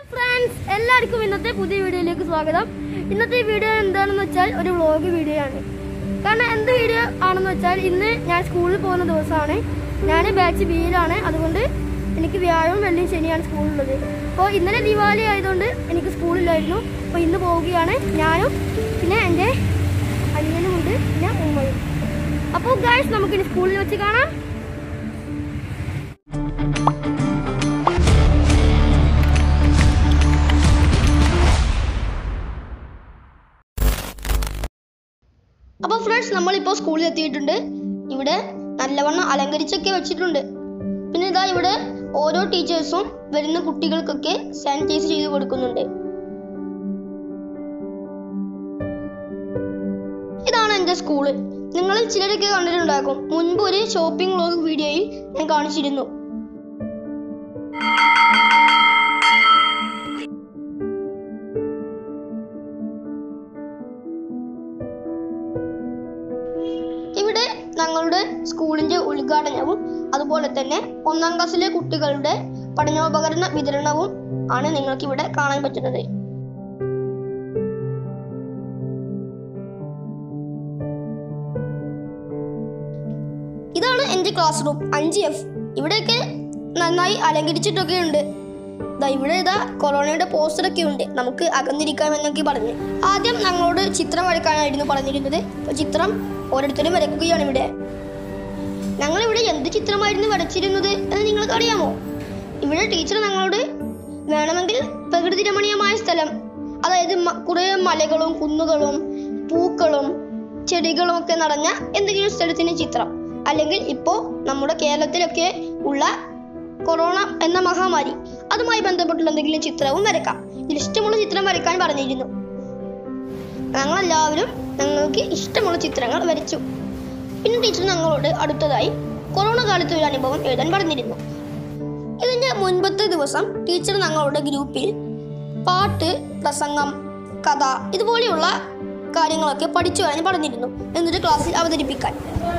friends എല്ലാവർക്കും ഇന്നത്തെ പുതിയ വീഡിയോയിലേക്ക് സ്വാഗതം ഇന്നത്തെ വീഡിയോ എന്താണെന്ന് വെച്ചാൽ ഒരു വ്ളോഗ് വീഡിയോ ആണ് കാരണം എന്ത് വീഡിയോ ആണെന്ന് വെച്ചാൽ ഇന്ന് ഞാൻ സ്കൂളിൽ പോകുന്ന ദിവസമാണ് ഞാൻ ബാച്ച് ബിയിലാണ് അതുകൊണ്ട് എനിക്ക് വ്യാഴവും വെള്ളിയും ശനിയാണ് സ്കൂളുള്ളത് അപ്പോൾ ഇന്നലെ ദിവാലി ആയതുകൊണ്ട് എനിക്ക് സ്കൂളിലായിരുന്നു അപ്പോൾ ഇന്ന് പോവുകയാണ് ഞാനും പിന്നെ എൻ്റെ അനിയനുമുണ്ട് പിന്നെ ഉമ്മയും അപ്പോൾ ഗായ്സ് നമുക്കിനി സ്കൂളിൽ വെച്ച് കാണാം അപ്പോൾ ഫ്രണ്ട്സ് നമ്മളിപ്പോൾ സ്കൂളിൽ എത്തിയിട്ടുണ്ട് ഇവിടെ നല്ലവണ്ണം അലങ്കരിച്ചൊക്കെ വെച്ചിട്ടുണ്ട് പിന്നെ ഇതാ ഇവിടെ ഓരോ ടീച്ചേഴ്സും വരുന്ന കുട്ടികൾക്കൊക്കെ സാനിറ്റൈസ് ചെയ്ത് കൊടുക്കുന്നുണ്ട് ഇതാണ് എൻ്റെ സ്കൂള് നിങ്ങളിൽ ചിലരൊക്കെ കണ്ടിട്ടുണ്ടാകും മുൻപ് ഒരു ഷോപ്പിംഗ് വ്ലോഗ് വീഡിയോയിൽ ഞാൻ കാണിച്ചിരുന്നു ഇവിടെ ഞങ്ങളുടെ സ്കൂളിന്റെ ഉദ്ഘാടനവും അതുപോലെ തന്നെ ഒന്നാം ക്ലാസ്സിലെ കുട്ടികളുടെ പഠനോപകരണ വിതരണവും ആണ് നിങ്ങൾക്ക് ഇവിടെ കാണാൻ പറ്റുന്നത് ഇതാണ് എൻ്റെ ക്ലാസ് റൂം അഞ്ച് എഫ് ഇവിടെയൊക്കെ നന്നായി അലങ്കരിച്ചിട്ടൊക്കെ ഉണ്ട് ദാ ഇവിടെ ഇതാ കൊറോണയുടെ പോസ്റ്ററൊക്കെ ഉണ്ട് നമുക്ക് അകന്നിരിക്കാമെന്നൊക്കെ പറഞ്ഞു ആദ്യം ഞങ്ങളോട് ചിത്രം വരയ്ക്കാനായിരുന്നു പറഞ്ഞിരുന്നത് അപ്പോൾ ചിത്രം ഓരോരുത്തരും വരയ്ക്കുകയാണ് ഇവിടെ ഞങ്ങൾ ഇവിടെ എന്ത് ചിത്രമായിരുന്നു വരച്ചിരുന്നത് എന്ന് നിങ്ങൾക്ക് അറിയാമോ ഇവിടെ ടീച്ചർ ഞങ്ങളോട് വേണമെങ്കിൽ പ്രകൃതി രമണീയമായ സ്ഥലം അതായത് മ- കുറേ മലകളും കുന്നുകളും പൂക്കളും ചെടികളും ഒക്കെ നിറഞ്ഞ എന്തെങ്കിലും സ്ഥലത്തിന്റെ ചിത്രം അല്ലെങ്കിൽ ഇപ്പോ നമ്മുടെ കേരളത്തിലൊക്കെ ഉള്ള കൊറോണ എന്ന മഹാമാരി അതുമായി ബന്ധപ്പെട്ടുള്ള എന്തെങ്കിലും ചിത്രവും വരക്കാം ഇതിൽ ഇഷ്ടമുള്ള ചിത്രം വരയ്ക്കാൻ പറഞ്ഞിരുന്നു ഞങ്ങളെല്ലാവരും ഞങ്ങൾക്ക് ഇഷ്ടമുള്ള ചിത്രങ്ങൾ വരച്ചു പിന്നെ ടീച്ചർ ഞങ്ങളോട് അടുത്തതായി കൊറോണ കാലത്തെ ഒരു അനുഭവം എഴുതാൻ പറഞ്ഞിരുന്നു ഇതിന്റെ മുൻപത്തെ ദിവസം ടീച്ചർ ഞങ്ങളുടെ ഗ്രൂപ്പിൽ പാട്ട് പ്രസംഗം കഥ ഇതുപോലെയുള്ള കാര്യങ്ങളൊക്കെ പഠിച്ചു വരാൻ പറഞ്ഞിരുന്നു എന്നിട്ട് ക്ലാസ്സിൽ അവതരിപ്പിക്കാൻ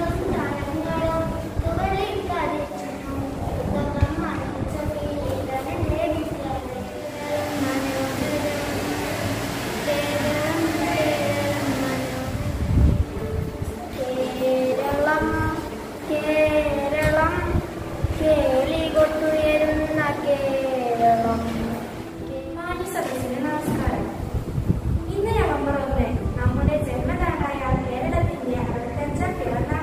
കേരളം കേരളം കേളികൊട്ടുയരുന്ന കേരളം മാന്യ സദസ്സിന് നമസ്കാരം ഇന്ന് നവംബർ ഒന്ന് നമ്മുടെ ജന്മനാടായ കേരളത്തിന്റെ അറുപത്തഞ്ചാം പിറന്നാൾ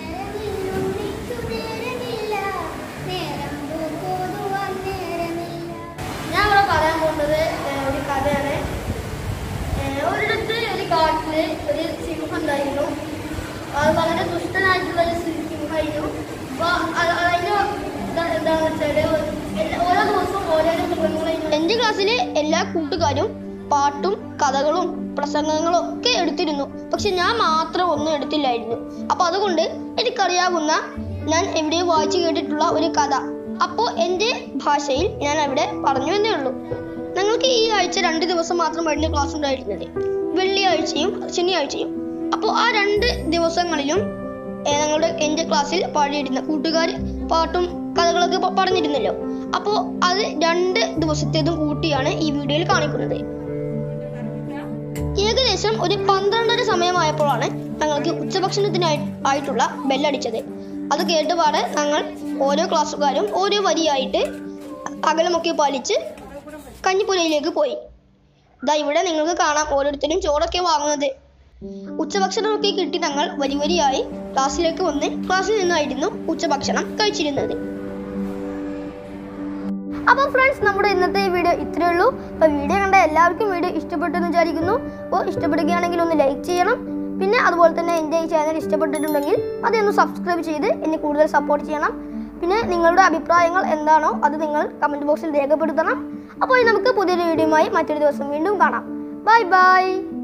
ഞാൻ ഇവിടെ പറയാൻ പോകുന്നത് ഏഹ്, ഒരു കഥയാണ് ഏഹ്, ഒരിടത്ത് ഒരു കാട്ടില് ഒരു സിംഹം ഉണ്ടായിരുന്നു അത് വളരെ ദുഷ്ടനായിട്ടുള്ള ഒരു സി- സിംഹമായിരുന്നു അപ്പൊ അത് അതിന് എന്താ- എന്താന്ന് വെച്ചാല് എല്ലാ- ഓരോ ദിവസവും ഓരോരോ മൃഗങ്ങളായിരുന്നു എന്റെ ക്ലാസ്സിലെ എല്ലാ കൂട്ടുകാരും പാട്ടും കഥകളും പ്രസംഗങ്ങളും ഒക്കെ എടുത്തിരുന്നു പക്ഷെ ഞാൻ മാത്രം ഒന്നും എടുത്തില്ലായിരുന്നു അപ്പൊ അതുകൊണ്ട് എനിക്കറിയാവുന്ന ഞാൻ എവിടെയോ വായിച്ചു കേട്ടിട്ടുള്ള ഒരു കഥ അപ്പോ എന്റെ ഭാഷയിൽ ഞാൻ അവിടെ പറഞ്ഞു എന്നേ ഉള്ളൂ ഞങ്ങൾക്ക് ഈ ആഴ്ച രണ്ട് ദിവസം മാത്രമായിരുന്നു ക്ലാസ് ഉണ്ടായിരുന്നത് വെള്ളിയാഴ്ചയും ശനിയാഴ്ചയും അപ്പോൾ ആ രണ്ട് ദിവസങ്ങളിലും ഏ, ഞങ്ങളുടെ എൻ്റെ ക്ലാസ്സിൽ പാടിയിരുന്ന കൂട്ടുകാർ പാട്ടും കഥകളൊക്കെ പ- പറഞ്ഞിരുന്നല്ലോ അപ്പോൾ അത് രണ്ട് ദിവസത്തേതും കൂട്ടിയാണ് ഈ വീഡിയോയിൽ കാണിക്കുന്നത് ഏകദേശം ഒരു പന്ത്രണ്ടര സമയമായപ്പോഴാണ് ഞങ്ങൾക്ക് ഉച്ചഭക്ഷണത്തിനായി ആയിട്ടുള്ള ബെല്ലടിച്ചത് അത് കേട്ടുപാടെ ഞങ്ങൾ ഓരോ ക്ലാസ്സുകാരും ഓരോ വരിയായിട്ട് അകലമൊക്കെ പാലിച്ച് കഞ്ഞിപ്പുരയിലേക്ക് പോയി ദാ ഇവിടെ നിങ്ങൾക്ക് കാണാം ഓരോരുത്തരും ചോറൊക്കെ വാങ്ങുന്നത് ഉച്ചഭക്ഷണമൊക്കെ കിട്ടി ഞങ്ങൾ വരി വരിയായി ക്ലാസ്സിലേക്ക് വന്ന് ക്ലാസ്സിൽ നിന്നായിരുന്നു ഉച്ചഭക്ഷണം കഴിച്ചിരുന്നത് അപ്പോൾ ഫ്രണ്ട്സ് നമ്മുടെ ഇന്നത്തെ ഈ വീഡിയോ ഇത്രയേ ഉള്ളൂ അപ്പോൾ വീഡിയോ കണ്ട എല്ലാവർക്കും വീഡിയോ ഇഷ്ടപ്പെട്ടെന്ന് വിചാരിക്കുന്നു അപ്പോൾ ഇഷ്ടപ്പെടുകയാണെങ്കിൽ ഒന്ന് ലൈക്ക് ചെയ്യണം പിന്നെ അതുപോലെ തന്നെ എൻ്റെ ഈ ചാനൽ ഇഷ്ടപ്പെട്ടിട്ടുണ്ടെങ്കിൽ അതൊന്ന് സബ്സ്ക്രൈബ് ചെയ്ത് എന്നെ കൂടുതൽ സപ്പോർട്ട് ചെയ്യണം പിന്നെ നിങ്ങളുടെ അഭിപ്രായങ്ങൾ എന്താണോ അത് നിങ്ങൾ കമൻറ്റ് ബോക്സിൽ രേഖപ്പെടുത്തണം അപ്പോൾ ഇനി നമുക്ക് പുതിയൊരു വീഡിയോയുമായി മറ്റൊരു ദിവസം വീണ്ടും കാണാം ബൈ ബൈ